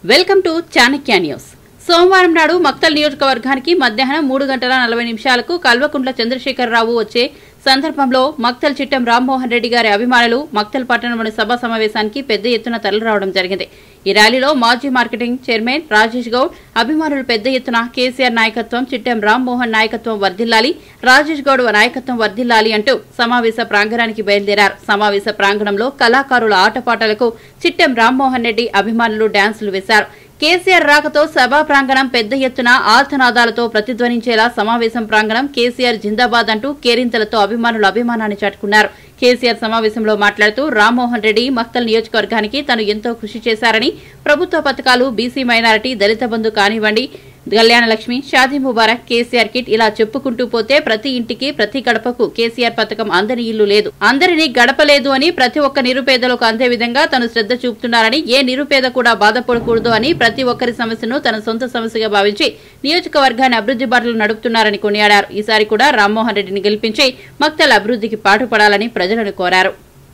welcome to Chanakya news సోమవారం నాడు మక్తల్ నియోజకవర్గానికి మధ్యాహ్నం మూడు గంటల నలభై నిమిషాలకు కల్వకుంట్ల చంద్రశేఖరరావు వచ్చే సందర్భంలో మక్తల్ చిట్టం రామ్మోహన్ రెడ్డి గారి అభిమానులు మక్తల్ పట్టణంలోని సభా సమావేశానికి పెద్ద ఎత్తున తరలిరావడం జరిగింది ఈ ర్యాలీలో మాజీ మార్కెటింగ్ చైర్మన్ రాజేష్ గౌడ్ అభిమానులు పెద్ద ఎత్తున కేసీఆర్ నాయకత్వం చిట్టెం రామ్మోహన్ నాయకత్వం వర్ధిల్లాలి రాజేష్ గౌడ్ నాయకత్వం వర్ధిల్లాలి అంటూ సమావేశ ప్రాంగణానికి బయలుదేరారు సమావేశ ప్రాంగణంలో కళాకారుల ఆటపాటలకు చిట్టెం రామ్మోహన్ రెడ్డి అభిమానులు డాన్సులు వేశారు కేసీఆర్ రాకతో సభా ప్రాంగణం పెద్ద ఎత్తున ఆర్తనాదాలతో ప్రతిధ్వనించేలా సమావేశం ప్రాంగణం కేసీఆర్ జిందాబాద్ అంటూ కేరింతలతో అభిమానులు అభిమానాన్ని చాటుకున్నారు కేసీఆర్ సమావేశంలో మాట్లాడుతూ రామ్మోహన్ రెడ్డి మక్తల్ నియోజకవర్గానికి తను ఎంతో కృషి చేశారని ప్రభుత్వ పథకాలు బీసీ మైనారిటీ దళిత బంధు కానివ్వండి కళ్యాణ లక్ష్మి షాదీ ముబారక్ కేసీఆర్ కిట్ ఇలా చెప్పుకుంటూ పోతే ప్రతి ఇంటికి ప్రతి గడపకు కేసీఆర్ పథకం అందని ఇల్లు లేదు అందరినీ గడపలేదు అని ప్రతి ఒక్క నిరుపేదలకు అందే విధంగా తను శ్రద్ధ చూపుతున్నారని ఏ నిరుపేద కూడా బాధపడకూడదు అని ప్రతి ఒక్కరి సమస్యను తన సొంత సమస్యగా భావించి నియోజకవర్గాన్ని అభివృద్ది బాటలు నడుపుతున్నారని కొనియాడారు ఈసారి కూడా రామ్మోహన్ రెడ్డిని గెలిపించి మక్తల్ అభివృద్దికి పాటుపడాలని ప్రజలను కోరారు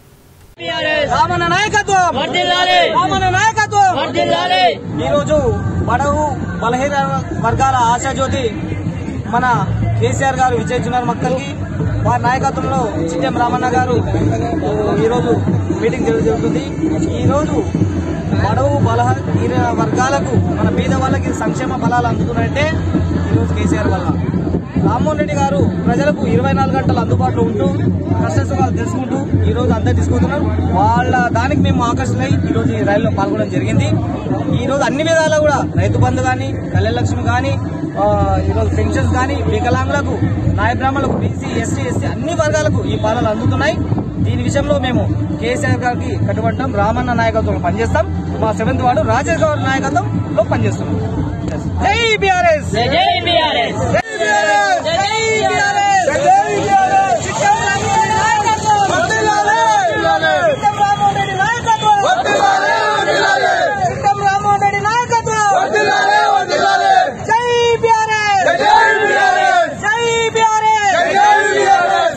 రామన్న నాయకత్వం వర్ధిల్లాలి రామన్న నాయకత్వం వర్ధిల్లాలి ఈ రోజు బడవు బలహీన వర్గాల ఆశాజ్యోతి మన కేసీఆర్ గారు విజయిస్తున్నారు మక్కలకి వారి నాయకత్వంలో చిట్టెం రామన్న గారు ఈ రోజు మీటింగ్ జరుగుతుంది ఈ రోజు బడవు బలహీన వర్గాలకు మన పేద వాళ్ళకి సంక్షేమ ఫలాలు అందుతున్నాయంటే ఈ రోజు కేసీఆర్ వల్ల రామ్మోహన్ రెడ్డి గారు ప్రజలకు ఇరవై నాలుగు గంటలు అందుబాటులో ఉంటూ కష్ట సుఖాలు తెలుసుకుంటూ ఈ రోజు అందరు తీసుకుంటున్నారు వాళ్ళ దానికి మేము ఆకర్షణై ఈ రోజు ఈ రైల్లో పాల్గొనడం జరిగింది ఈ రోజు అన్ని విధాలా కూడా రైతు బంధు కానీ కళ్యాణ లక్ష్మి కానీ ఆ, ఈ రోజు పెన్షన్స్ కానీ వికలాంగులకు నాయ బ్రాహ్మణులకు బీసీ ఎస్టీ ఎస్సీ అన్ని వర్గాలకు ఈ పాలనలు అందుతున్నాయి దీని విషయంలో మేము కేసీఆర్ గారికి కట్టుబడ్డాం రామన్న నాయకత్వంలో పనిచేస్తాం మా సెవెంత్ వార్డు రాజేష్ గౌడ్ నాయకత్వంలో పనిచేస్తున్నాం జై బీఆర్ఎస్ జై జై బీఆర్ఎస్ జై బీఆర్ఎస్ జై బీఆర్ఎస్ జై బీఆర్ఎస్ చిట్టం రామోహన్ నాయకత్వం వర్ధిల్లాలి చిట్టం రామోహన్ రెడ్డి నాయకత్వం వర్ధిల్లాలి వర్ధిల్లాలి చిట్టం రామోహన్ రెడ్డి నాయకత్వం వర్ధిల్లాలి వర్ధిల్లాలి జై బీఆర్ఎస్ జై బీఆర్ఎస్ జై బీఆర్ఎస్ జై బీఆర్ఎస్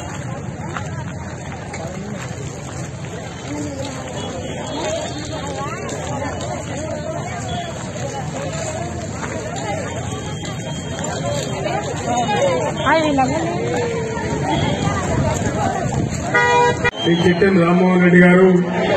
శ్రీ చిట్టెం రామ్మోహన్ రెడ్డి గారు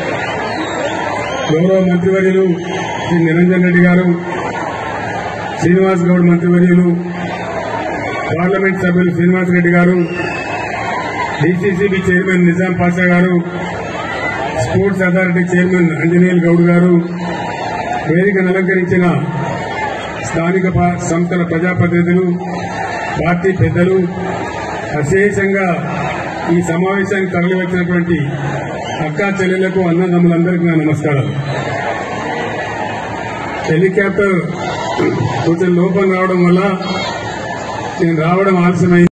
గౌరవ మంత్రివర్యులు శ్రీ నిరంజన్ రెడ్డి గారు శ్రీనివాస్ గౌడ్ మంత్రివర్యులు పార్లమెంట్ సభ్యులు శ్రీనివాస్ రెడ్డి గారు డీసీసీబీ చైర్మన్ నిజాం పాషా గారు sports authority chairman Anjaneyulu Goud గారు వేదికను అలంకరించిన స్థానిక పా- సంస్థల ప్రజాప్రతినిధులు పార్టీ పెద్దలు అశేషంగా ఈ సమావేశానికి తరలివచ్చినటువంటి అక్కా చెల్లెళ్లకు అన్నదమ్ములందరికీ నా నమస్కారాలు హెలికాప్టర్ కొంచెం లోపం రావడం వల్ల నేను రావడం ఆలస్యమైంది